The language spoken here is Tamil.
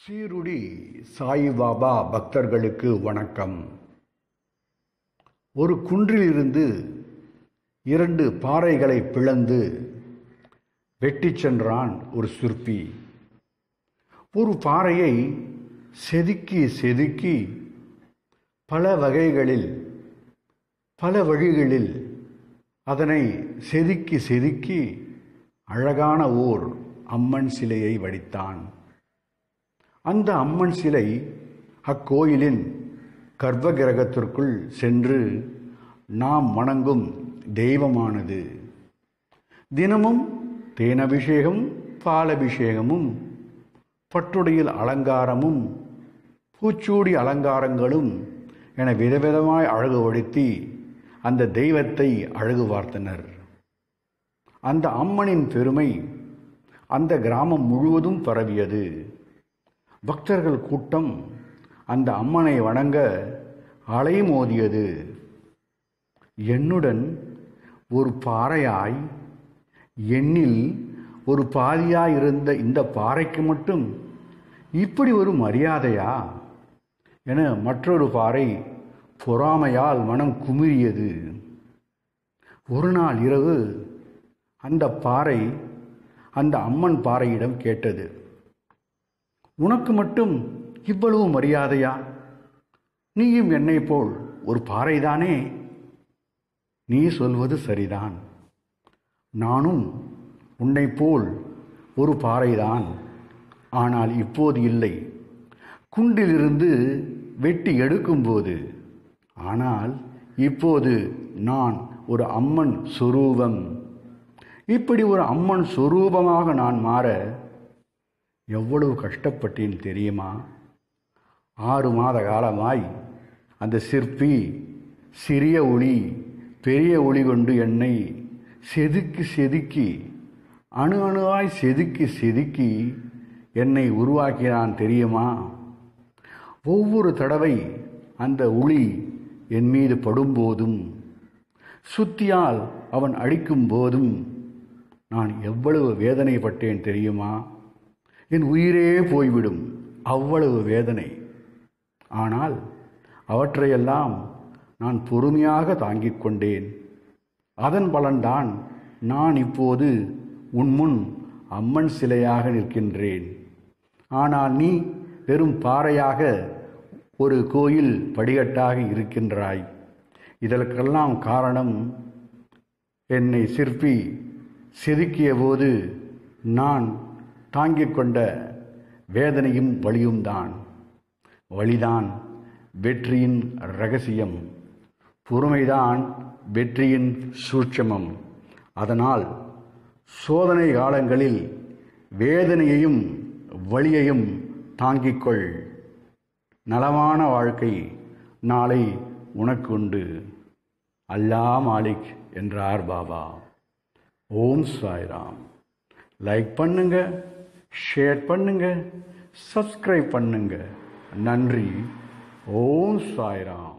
சீருடி சாயிபாபா பக்தர்களுக்கு வணக்கம் ஒரு குன்றிலிருந்து இரண்டு பாறைகளை பிளந்து வெட்டிச் சென்றான் ஒரு சிற்பி ஒரு பாறையை செதுக்கி செதுக்கி பல வகைகளில் பல வழிகளில் அதனை செதுக்கி செதுக்கி அழகான ஓர் அம்மன் சிலையை வடித்தான் அந்த அம்மன் சிலை அக்கோயிலின் கர்ப்ப கிரகத்திற்குள் சென்று நாம் வணங்கும் தெய்வமானது தினமும் தேனபிஷேகம் பாலபிஷேகமும் பட்டுடையில் அலங்காரமும் பூச்சூடி அலங்காரங்களும் என விதவிதமாய் அழகுபடுத்தி அந்த தெய்வத்தை அழகு பார்த்தனர் அந்த அம்மனின் பெருமை அந்த கிராமம் முழுவதும் பரவியது பக்தர்கள் கூட்டம் அந்த அம்மனை வணங்க அலைமோதியது என்னுடன் ஒரு பாறையாய் எண்ணில் ஒரு பாதியாய் இருந்த இந்த பாறைக்கு மட்டும் இப்படி ஒரு மரியாதையா என மற்றொரு பாறை பொறாமையால் மனம் குமிறியது ஒரு நாள் இரவு அந்த பாறை அந்த அம்மன் பாறையிடம் கேட்டது உனக்கு மட்டும் இவ்வளவு மரியாதையா நீயும் என்னை போல் ஒரு பாறைதானே நீ சொல்வது சரிதான் நானும் உன்னை போல் ஒரு பாறைதான் ஆனால் இப்போது இல்லை குண்டிலிருந்து வெட்டி எடுக்கும்போது ஆனால் இப்போது நான் ஒரு அம்மன் சொரூபம் இப்படி ஒரு அம்மன் சொரூபமாக நான் மாற எவ்வளவு கஷ்டப்பட்டேன் தெரியுமா ஆறு மாத காலமாய் அந்த சிற்பி சிறிய ஒளி பெரிய ஒளி கொண்டு என்னை செதுக்கி செதுக்கி அணு அணுவாய் செதுக்கி செதுக்கி என்னை உருவாக்கினான் தெரியுமா ஒவ்வொரு தடவை அந்த ஒளி என் மீது படும்போதும் சுத்தியால் அவன் அடிக்கும் போதும் நான் எவ்வளவு வேதனைப்பட்டேன் தெரியுமா என் உயிரே போய்விடும் அவ்வளவு வேதனை ஆனால் அவற்றையெல்லாம் நான் பொறுமையாக தாங்கிக் கொண்டேன் அதன் பலன்தான் நான் இப்போது உன் முன் அம்மன் சிலையாக நிற்கின்றேன் ஆனால் நீ வெறும் பாறையாக ஒரு கோயில் படிகட்டாக இருக்கின்றாய் இதற்கெல்லாம் காரணம் என்னை சிற்பி செதுக்கிய போது நான் தாங்கிக் கொண்ட வேதனையும் வலியும் தான் வழிதான் வெற்றியின் ரகசியம் பொறுமைதான் வெற்றியின் சூட்சமம் அதனால் சோதனை காலங்களில் வேதனையையும் வழியையும் தாங்கிக்கொள் நலமான வாழ்க்கை நாளை உனக்கு உண்டு அல்லா மாலிக் என்றார் பாபா ஓம் சாய்ராம் லைக் பண்ணுங்க ஷேர் பண்ணுங்க சப்ஸ்கிரைப் பண்ணுங்க நன்றி ஓம் சாய்ராம்